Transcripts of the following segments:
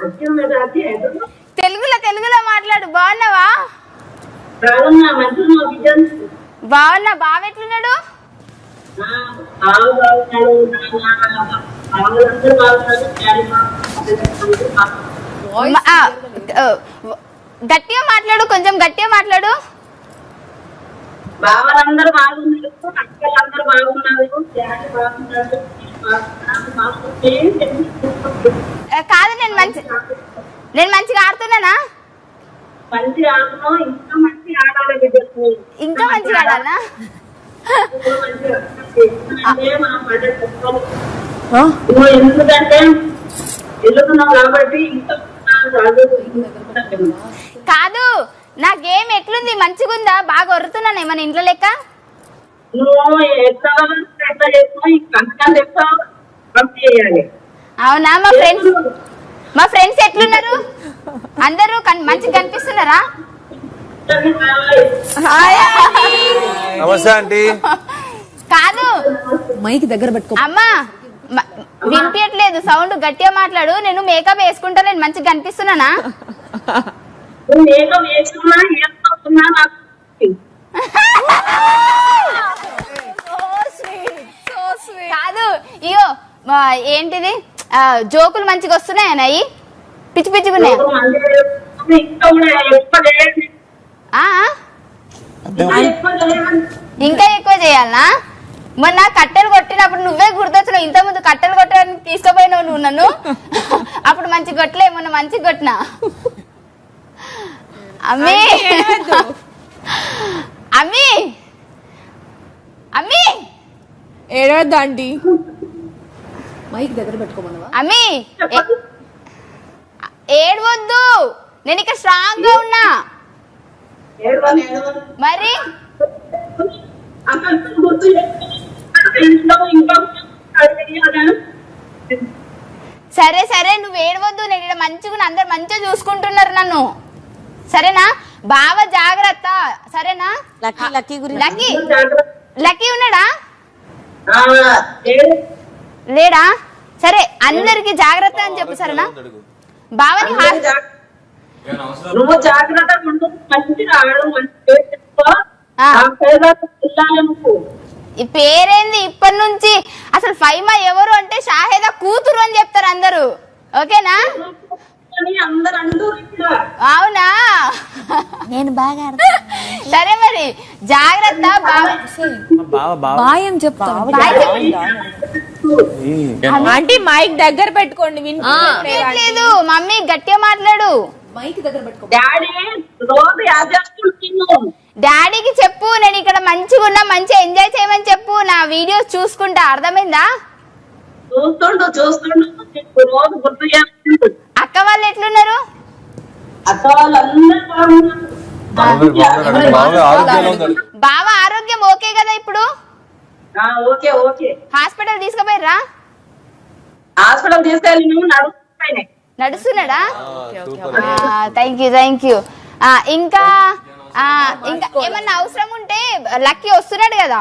వచ్చిందా అది తెలుగులో తెలుగులో మాట్లాడు బాగున్నావా బాగున్నా మంచిగా మా బిడ్డలు బాగున్నా బావ ఎట్లున్నాడు బాగా బాగున్నాడు బాగుందరూ బాగున్నారు డాడీ బాగున్నారు మ- ఆ, ఆ, గట్టిగా మాట్లాడు కొంచెం గట్టిగా మాట్లాడు బావలందరూ బాగున్నారు అక్కలందరూ బాగున్నారు డాడీ బాగున్నారు నేను బాగున్నాను మాకు ఏం తెలియదు. ఆ, కాదు నేను మంచి నేను మంచిగా ఆడుతున్నానా మంచిగా ఆడుతున్నాం ఇంకా మంచిగా ఆడాలి బిడ్డలు ఇంకా మంచిగా ఆడాలా ఇంకా మంచిగా ఆడాలి. ఎందుకంటే మనం పడ్డ కష్టాలు నువ్వు ఎందుకంటే వెళ్తున్నావు కాబట్టి ఇంకా రాదు కాదు నా గేమ్ ఎట్లుంది మంచిగా ఉందా బాగా వరుతున్నాను ఏమన్నా ఇంట్లో లెక్క నువ్వు ఎట్లా ఎట్లా చేస్తావు ఈ కంటకాలు చెప్తావు పంప్ చేయాలి అవునా మా ఫ్రెండ్స్ మా ఫ్రెండ్స్ ఎట్లున్నారు అందరూ కన్- మంచిగా కనిపిస్తున్నారా నమస్తే ఆంటీ కాదు మైక్ దగ్గర పెట్టుకో అమ్మా మ- వినిపించట్లేదు సౌండ్ గట్టిగా మాట్లాడు నేను మేకప్ వేసుకుంటా నేను మంచిగా కనిపిస్తున్నానా నువ్వు ఏదో వేసుకున్నా ఏసుకున్నా నాకు కాదు ఇయో మా ఏంటిది ఆ, జోకులు మంచిగా వస్తున్నాయా అయ్యి పిచ్చి పిచ్చిగా ఉన్నాయి ఇంకా కూడా ఎక్కువ చేయండి ఆ? ఇంకా ఎక్కువ చేయండి ఇంకా ఎక్కువ చేయాలనా మొన్న కట్టెలు కొట్టినప్పుడు నువ్వే గుర్తొచ్చినావు ఇంత ముందు కట్టెలు కొట్టడానికి తీసుకుపోయినావు నువ్వు నన్ను అప్పుడు మంచి కొట్టలే మొన్న మంచి కొట్టినా అమ్మీ అమ్మీ అమ్మీ ఏడవద్దు ఆంటీ మైక్ దగ్గర పెట్టుకోమన్నవా అమ్మీ ఏ- ఏడవద్దు నేను ఇక్కడ స్ట్రాంగ్ గా ఉన్నా ఏడవని ఏడవని. మరి అక్కడ గుర్తు చేసుకుని ఇంట్లో ఇంకా అడిగాను సరే సరే నువ్వు ఏడవద్దు నేను ఇక్కడ మంచిగా ఉన్నా. అందరు మంచిగా చూసుకుంటున్నారు నన్ను సరేనా బావ జాగ్రత్త సరేనా లక్కీ లక్కీ గురించి లక్కీ లక్కీ ఉన్నాడా ఆ, ఏడు. లేడా సరే అందరికి జాగ్రత్త అని చెప్పు సరేనా బావని అందరూ హాస్- జాగ్రత్త. నువ్వు జాగ్రత్తగా ఉండు మంచిగా ఆడు మంచి పేరు తెచ్చుకో. ఆ. ఆ పేరు వెళ్ళాలి నువ్వు ఈ పేరేంది ఇప్పటి నుంచి అసలు ఫైమా ఎవరు అంటే షాహేదా కూతురు అని చెప్తారు అందరూ ఓకేనా అని అందరు అంటూ ఇక్కడ అవునా నేను బాగా సరే మరి జాగ్రత్త బావ బావ బావ బాయ్ అని చెప్తా బాయ్ చెప్పు. ఆంటీ మైక్ దగ్గర పెట్టుకోండి వినిపించట్లేదు లేదు మమ్మీ గట్టిగా మాట్లాడు మైక్ దగ్గర పెట్టుకో డాడీ రోజు యాదేసుకుంటున్నాను డాడీకి చెప్పు నేను ఇక్కడ మంచిగా ఉన్నా మంచిగా ఎంజాయ్ చేయమని చెప్పు నా వీడియోస్ చూసుకుంటా అర్థమైందా చూస్తుండు చూస్తుండు నీకు రోజు గుర్తు చేస్తుండు అక్క వాళ్ళు ఎట్లున్నారు అక్క వాళ్ళందరూ బాగున్నారు బాగున్నారు బాగా ఆరోగ్యంగా ఉన్నారు బావ ఆరోగ్యం ఓకే కదా ఇప్పుడు ఆ, ఓకే ఓకే హాస్పిటల్ తీసుకుపోయిర్రా హాస్పిటల్ తీసుకెళ్ళి నువ్వు నడుస్తున్నాయి నడుస్తున్నాడా థ్యాంక్ యూ థ్యాంక్ యూ ఇంకా ఆ, ఇంకా ఏమన్నా అవసరం ఉంటే లక్కీ వస్తున్నాడు కదా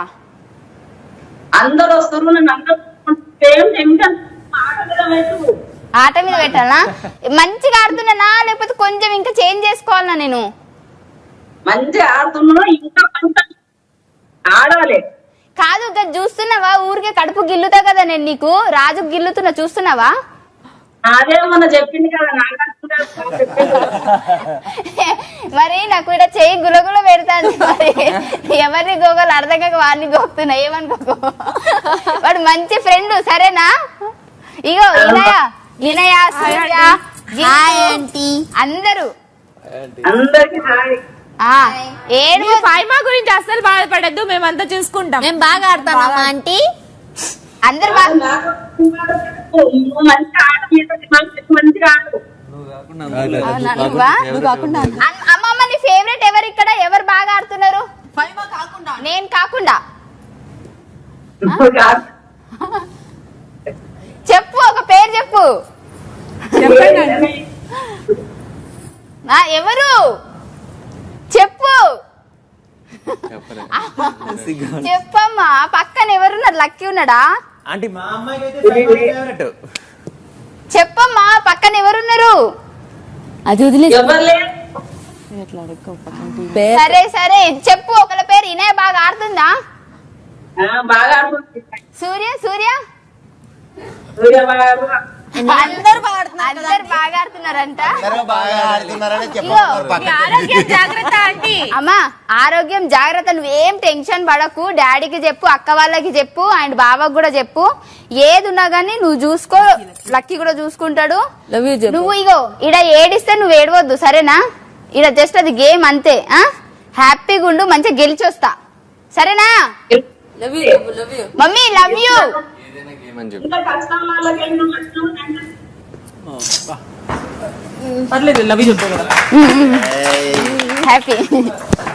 అందరు వస్తారు నన్ను అందరూ ఏం టెన్షన్ మాట మీద పెట్టు ఆట మీద పెట్టాలా మంచిగా ఆడుతున్నానా లేకపోతే కొంచెం ఇంకా చేంజ్ చేసుకోవాలనా నేను మంచిగా ఆడుతున్నావు ఇంకా కొంచెం ఆడాలి కాదు ఇంకా చూస్తున్నావా ఊరికే కడుపు గిల్లుతా కదా నేను నీకు రాజు గిల్లుతున్నా చూస్తున్నావా అదే మొన్న చెప్పింది కదా నాగార్జున గారు చెప్పింది కదా. మరి నాకు ఇక్కడ చేయి గులగుల పెడతాను మరి ఎవరిని గోగలు అర్థం కాక వాడిని గోకుతున్నా ఏమనుకోకు వాడు మంచి ఫ్రెండ్ సరేనా ఇగో ఇనయ ఇనయ సూర్య జింకు, అందరూ అందరికి హాయ్ ఆ, ఏడు ఫైమా గురించి అస్సలు బాధపడద్దు మేమంతా చూసుకుంటాం మేము బాగా ఆడతామమ్మా ఆంటీ అందరు బాగా నువ్వు మంచిగా ఆట మీద మంచి- మంచిగా ఆడు అవునా, నువ్వా? అమ్- అమ్మమ్మ నీ ఫేవరెట్ ఎవరు ఇక్కడ ఎవరు బాగా ఆడుతున్నారు నేను కాకుండా నువ్వు కాదు. చెప్పు ఒక పేరు చెప్పు ఆ, ఎవరు చెప్పు చెప్పమ్మా పక్కన ఎవరున్నారు లక్కీ ఉన్నాడా ఆంటీ మా అమ్మాయికి అయితే ఫేవరెట్ చెప్పమ్మా పక్కన ఎవరున్నారు అది వదిలే ఎవరు లేరు సరే సరే చెప్పు ఒకళ్ళ పేరు ఇనే బాగా ఆడుతుందా ఆ, బాగా ఆడుతుంది సూర్య సూర్య సూర్య బాగా అందరు పాడుతున్నారు అందరు బాగా ఆడుతున్నారంట అందరూ బాగా ఆడుతున్నారని ఇగో, చెప్పారు మీ పక్కన ఆరోగ్యం జాగ్రత్త ఆంటీ అమ్మా ఆరోగ్యం జాగ్రత్త నువ్వేం టెన్షన్ పడకు డాడీకి చెప్పు అక్క వాళ్ళకి చెప్పు అండ్ బావకి కూడా చెప్పు ఏది ఉన్నా గానీ నువ్వు చూసుకో లక్కీ కూడా చూసుకుంటాడు లవ్ యూ చెప్పు నువ్వు ఇగో ఇడ ఏడిస్తే నువ్వు ఏడవద్దు సరేనా ఇడ జస్ట్ అది గేమ్ అంతే ఆ హ్యాపీగా ఉండు మంచిగా గెలిచి వస్తా సరేనా లవ్ యూ చెప్పు love you mummy love you ఏదైనా గేమ్ అని చెప్పు ఇంకా కష్టం వాళ్ళకి ఎన్నో కష్టం పర్లేదు లవ్ చెప్పు కదా హ్యాపీ